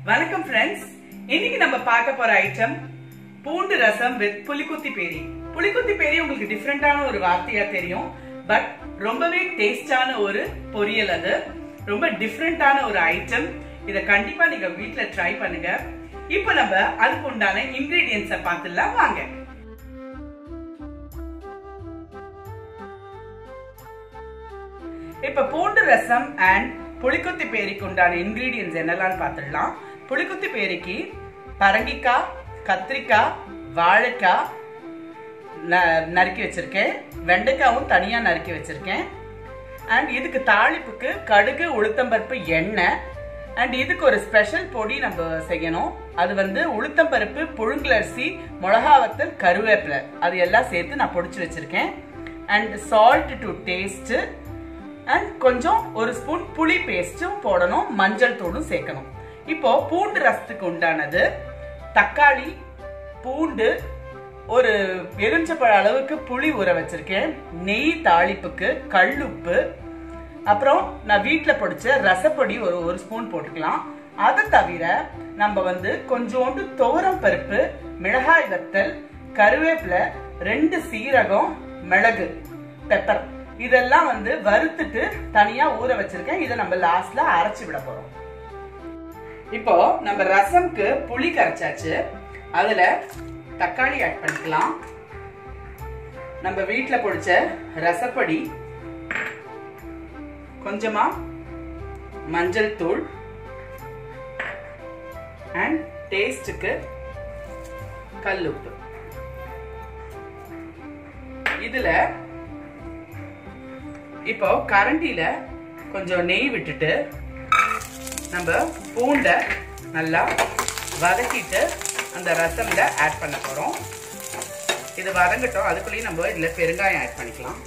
வணக்கம் ஃப்ரெண்ட்ஸ் இன்னைக்கு நம்ம பார்க்க போற ஐட்டம் பூண்டு ரசம் வித் புளிக்குத்தி பேரி புளிக்குத்தி பேரி உங்களுக்கு டிஃப்ரெண்டான ஒரு வார்த்தையா தெரியும் பட் ரொம்பவே டேஸ்டான ஒரு பொரியல் அது ரொம்ப டிஃப்ரெண்டான ஒரு ஐட்டம் இத கண்டிப்பா நீங்க வீட்ல ட்ரை பண்ணுங்க இப்போ நம்ம அதுக்கு உண்டான இன்கிரீடியன்ஸை பார்த்துலாம் வாங்க இப்ப பூண்டு ரசம் அண்ட் புளிக்குத்தி பேரிக்கு உண்டான இன்கிரீடியன்ஸ் என்னெல்லாம் பார்த்துடலாம் புளிக்குத்தி பேரிக்கு பரங்கிக்காய் கத்திரிக்காய் வாழைக்காய் ந- நறுக்கி வச்சிருக்கேன் வெண்டைக்காவும் தனியா நறுக்கி வச்சிருக்கேன் அண்ட் இதுக்கு தாளிப்புக்கு கடுகு உளுத்தம்பருப்பு எண்ணெய் அண்ட் இதுக்கு ஒரு ஸ்பெஷல் பொடி நம்ம செய்யணும் அது வந்து உளுத்தம்பருப்பு புழுங்கலரிசி மிளகா வத்தல் கருவேப்பிலை அது எல்லாம் சேர்த்து நான் பொடிச்சு வச்சிருக்கேன் and salt to taste and கொஞ்சம் ஒரு ஸ்பூன் புளி பேஸ்ட்டும் போடணும் மஞ்சள் தூளும் சேர்க்கணும் இப்போ பூண்டு ரசத்துக்கு உண்டானது தக்காளி பூண்டு ஒரு எலுமிச்சப்பழ அளவுக்கு புளி ஊற வச்சிருக்கேன் நெய் தாளிப்புக்கு கல்லுப்பு அப்புறம் நான் வீட்டில் பொடிச்ச ரசப்பொடி ஒரு ஒரு ஸ்பூன் போட்டுக்கலாம் அதை தவிர நம்ம வந்து கொஞ்சோண்டு துவரம் பருப்பு மிளகாய் வத்தல் கருவேப்பிலை ரெண்டு சீரகம் மிளகு பெப்பர் இதெல்லாம் வந்து வறுத்துட்டு தனியா ஊற வச்சிருக்கேன் இதை நம்ம லாஸ்ட்ல அரைச்சு விட போறோம் இப்போ நம்ம ரசம்க்கு புளி கரைச்சாச்சு அதுல தக்காளி ஆட் பண்ணிக்கலாம் நம்ம வீட்ல பொடிச்ச ரசப்பொடி கொஞ்சமா மஞ்சள் தூள் அண்ட் டேஸ்டுக்கு கல்லுப்பு இதுல இப்போ கரண்டியில கொஞ்சம் நெய் விட்டுட்டு நம்ம பூண்டை நல்லா வதக்கிட்டு அந்த ரசம்ல ஆட் பண்ண போறோம் இது வதங்கட்டும் அதுக்குள்ளேயும் நம்ம இதுல பெருங்காயம் ஆட் பண்ணிக்கலாம்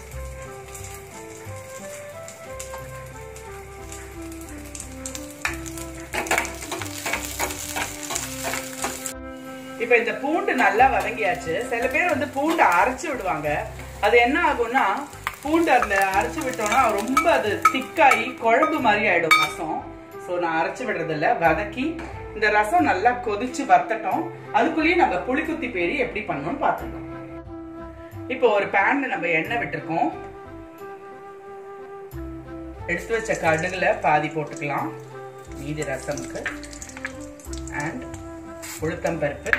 இப்ப இந்த பூண்டு நல்லா வதங்கியாச்சு சில பேர் வந்து பூண்டை அரைச்சு விடுவாங்க அது என்ன ஆகும்னா பூண்டு அதுல அரைச்சு விட்டோம்னா ரொம்ப அது திக்காயி குழம்பு மாதிரி ஆயிடும் ரசம் ஸோ நான் அரைச்சு விடுறது இல்ல வதக்கி இந்த ரசம் நல்லா கொதிச்சு வத்தட்டும் அதுக்குள்ளேயே நம்ம புளிக்குத்தி பேரி எப்படி பண்ணணும்னு பார்த்துக்கலாம் இப்போ ஒரு பேன்ல நம்ம எண்ணெய் விட்டுருக்கோம் எடுத்து வச்ச கடுகுல பாதி போட்டுக்கலாம் மீதி ரசமுக்கு அண்ட் உளுத்தம்பருப்பு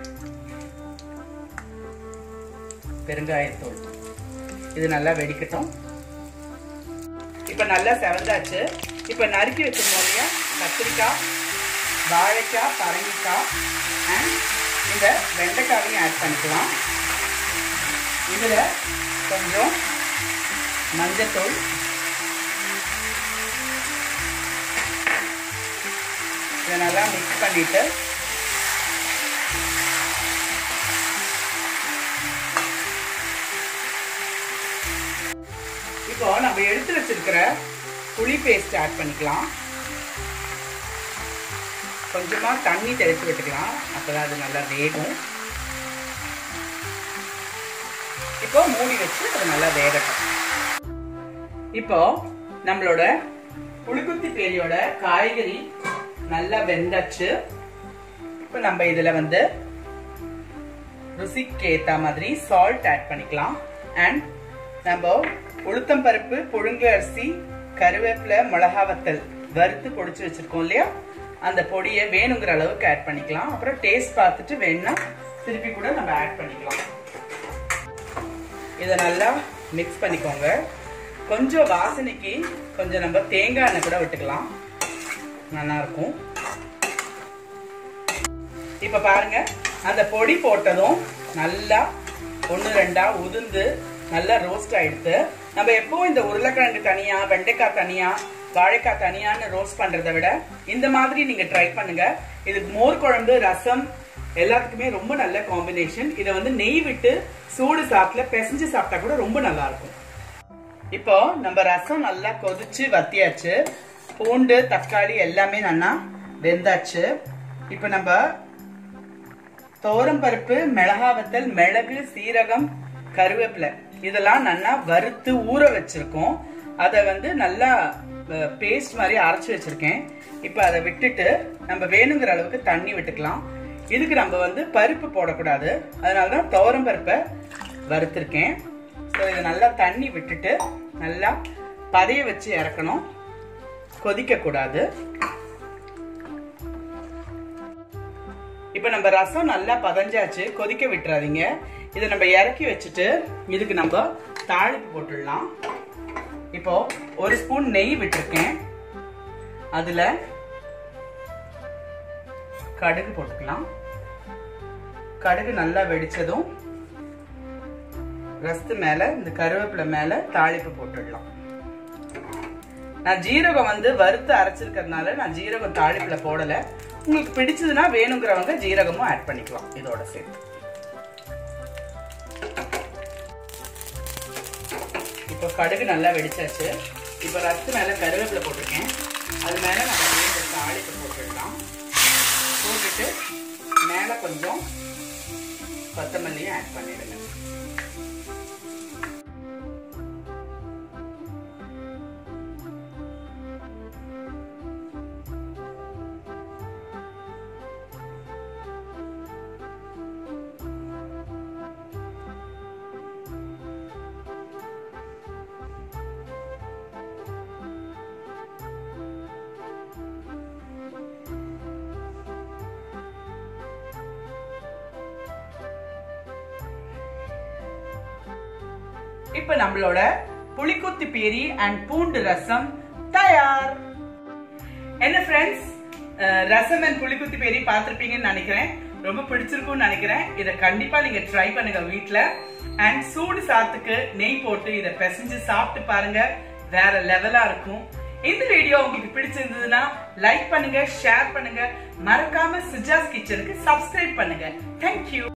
பெருங்காயத்தூள் இது நல்லா வெடிக்கட்டும் இப்ப நல்லா செவந்தாச்சு இப்ப நறுக்கி வச்சிருந்தோம் இல்லையா கத்திரிக்காய் வாழைக்காய் பரங்கிக்காய் அண்ட் இந்த வெண்டைக்காவையும் ஆட் பண்ணிக்கலாம் இதுல கொஞ்சம் மஞ்சத்தூள் இதை நல்லா மிக்ஸ் பண்ணிட்டு இப்போ நம்ம எடுத்து வச்சிருக்கிற புளி பேஸ்ட் ஆட் பண்ணிக்கலாம் கொஞ்சமா தண்ணி தெளித்து விட்டுக்கலாம் அப்பதான் அது நல்லா வேகும் இப்போ மூடி வச்சு அது நல்லா வேகட்டும் இப்போ நம்மளோட புளிக்குத்தி பேரியோட காய்கறி நல்லா வெந்தாச்சு இப்போ நம்ம இதுல வந்து ருசிக்கு ஏத்த மாதிரி சால்ட் ஆட் பண்ணிக்கலாம் அண்ட் நம்ம உளுத்தம் பருப்பு புழுங்கு அரிசி கருவேப்பிலை மிளகா வத்தல் வறுத்து பொடிச்சு வச்சிருக்கோம் இல்லையா அந்த பொடியை வேணுங்கிற அளவுக்கு ஆட் பண்ணிக்கலாம் அப்புறம் டேஸ்ட் பார்த்துட்டு வேணும்னா திருப்பி கூட நம்ம ஆட் பண்ணிக்கலாம் இதை நல்லா மிக்ஸ் பண்ணிக்கோங்க கொஞ்சம் வாசனைக்கு கொஞ்சம் நம்ம தேங்காய் எண்ணெய் கூட விட்டுக்கலாம் நல்லா இருக்கும் இப்ப பாருங்க அந்த பொடி போட்டதும் நல்லா ஒன்று ரெண்டா உதிர்ந்து நல்லா ரோஸ்ட் ஆயிடுத்து நம்ம எப்பவும் இந்த உருளைக்கிழங்கு தனியா வெண்டைக்காய் தனியா வாழைக்காய் தனியான்னு ரோஸ்ட் பண்றதை விட இந்த மாதிரி நீங்க ட்ரை பண்ணுங்க இது மோர் குழம்பு ரசம் எல்லாத்துக்குமே ரொம்ப நல்ல காம்பினேஷன் இதை வந்து நெய் விட்டு சூடு சாப்பிட்டுல பிசைஞ்சு சாப்பிட்டா கூட ரொம்ப நல்லா இருக்கும் இப்போ நம்ம ரசம் நல்லா கொதிச்சு வத்தியாச்சு பூண்டு தக்காளி எல்லாமே நல்லா வெந்தாச்சு இப்போ நம்ம துவரம் பருப்பு மிளகா வத்தல் மிளகு சீரகம் கருவேப்பிலை இதெல்லாம் நல்லா வறுத்து ஊற வச்சிருக்கோம் அதை வந்து நல்லா பேஸ்ட் மாதிரி அரைச்சி வச்சிருக்கேன் இப்போ அதை விட்டுட்டு நம்ம வேணுங்கிற அளவுக்கு தண்ணி விட்டுக்கலாம் இதுக்கு நம்ம வந்து பருப்பு போடக்கூடாது அதனால தான் துவரம் பருப்பை வறுத்திருக்கேன் ஸோ இதை நல்லா தண்ணி விட்டுட்டு நல்லா பதைய வச்சு இறக்கணும் கொதிக்கக்கூடாது இப்போ நம்ம ரசம் நல்லா பதஞ்சாச்சு கொதிக்க விட்டுறாதீங்க இதை நம்ம இறக்கி வச்சுட்டு இதுக்கு நம்ம தாளிப்பு போட்டுடலாம் இப்போ ஒரு ஸ்பூன் நெய் விட்டுருக்கேன் அதுல கடுகு போட்டுக்கலாம் கடுகு நல்லா வெடிச்சதும் ரசத்து மேல இந்த கருவேப்பிலை மேல தாளிப்பு போட்டுடலாம் நான் ஜீரகம் வந்து வறுத்து அரைச்சிருக்கிறதுனால நான் ஜீரகம் தாளிப்புல போடல உங்களுக்கு பிடிச்சதுன்னா வேணுங்கிறவங்க ஜீரகமும் ஆட் பண்ணிக்கலாம் இதோட சேர்த்து இப்போ கடுகு நல்லா வெடிச்சாச்சு இப்போ ரசத்து மேலே கருவேப்பிலை போட்டிருக்கேன் அது மேலே நம்ம அப்படியே இந்த தாளிப்பு போட்டுடலாம் போட்டுட்டு மேலே கொஞ்சம் கொத்தமல்லியும் ஆட் பண்ணிடுங்க இப்ப நம்மளோட புளிக்குத்தி பேரி அண்ட் பூண்டு ரசம் தயார் என்ன ஃப்ரெண்ட்ஸ் ரசம் அண்ட் புளிக்குத்தி பேரி பார்த்துருப்பீங்கன்னு நினைக்கிறேன் ரொம்ப பிடிச்சிருக்கும்னு நினைக்கிறேன் இதை கண்டிப்பா நீங்க ட்ரை பண்ணுங்க வீட்ல அண்ட் சூடு சாத்துக்கு நெய் போட்டு இதை பிசைஞ்சு சாப்பிட்டு பாருங்க வேற லெவலா இருக்கும் இந்த வீடியோ உங்களுக்கு பிடிச்சிருந்ததுன்னா லைக் பண்ணுங்க ஷேர் பண்ணுங்க மறக்காம சுஜாஸ் கிச்சனுக்கு சப்ஸ்கிரைப் பண்ணுங்க தேங்க்யூ